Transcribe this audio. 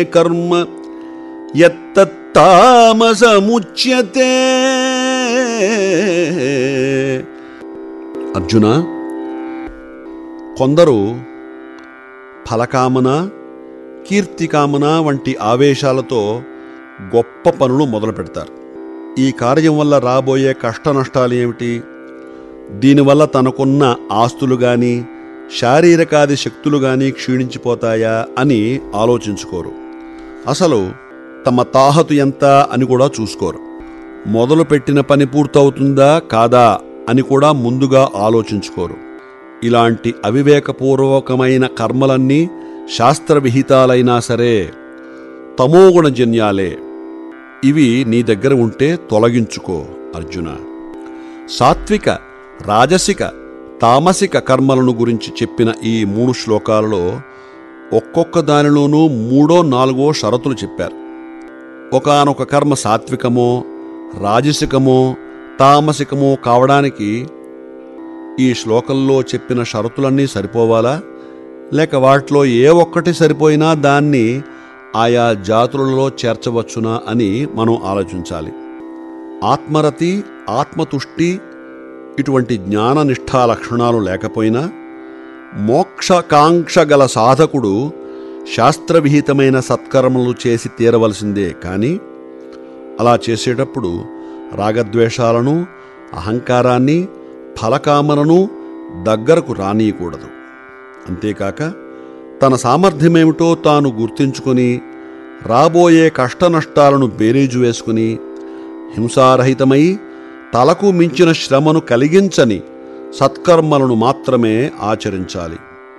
కర్మ ఎత్తామసముచ్యతే అర్జున కొందరు ఫలకామన కీర్తికామన వంటి ఆవేశాలతో గొప్ప పనులు మొదలు పెడతారు ఈ కార్యం వల్ల రాబోయే కష్ట నష్టాలు ఏమిటి దీనివల్ల తనకున్న ఆస్తులు గాని శారీరకాది శక్తులు గాని క్షీణించిపోతాయా అని ఆలోచించుకోరు అసలు తమ తాహతు ఎంత అని కూడా చూసుకోరు మొదలు పెట్టిన పని పూర్తవుతుందా కాదా అని కూడా ముందుగా ఆలోచించుకోరు ఇలాంటి అవివేకపూర్వకమైన కర్మలన్నీ శాస్త్రవిహితాలైనా సరే తమోగుణజన్యాలే ఇవి నీ దగ్గర ఉంటే తొలగించుకో అర్జున సాత్విక రాజసిక తామసిక కర్మలను గురించి చెప్పిన ఈ మూడు శ్లోకాలలో ఒక్కొక్క దానిలోనూ మూడో నాలుగో షరతులు చెప్పారు ఒకానొక కర్మ సాత్వికమో రాజసికమో తామసికమో కావడానికి ఈ శ్లోకంలో చెప్పిన షరతులన్నీ సరిపోవాలా లేక వాటిలో ఏ ఒక్కటి సరిపోయినా దాన్ని ఆయా జాతులలో చేర్చవచ్చునా అని మనం ఆలోచించాలి ఆత్మరతి ఆత్మతుష్టి ఇటువంటి జ్ఞాననిష్టా లక్షణాలు లేకపోయినా మోక్షకాంక్ష గల సాధకుడు శాస్త్రవిహితమైన సత్కర్మలు చేసి తీరవలసిందే కానీ అలా చేసేటప్పుడు రాగద్వేషాలను అహంకారాన్ని ఫలకామలను దగ్గరకు రానీయకూడదు అంతేకాక తన సామర్థ్యమేమిటో తాను గుర్తించుకొని రాబోయే కష్టనష్టాలను బేరీజు వేసుకుని హింసారహితమై తలకు మించిన శ్రమను కలిగించని సత్కర్మలను మాత్రమే ఆచరించాలి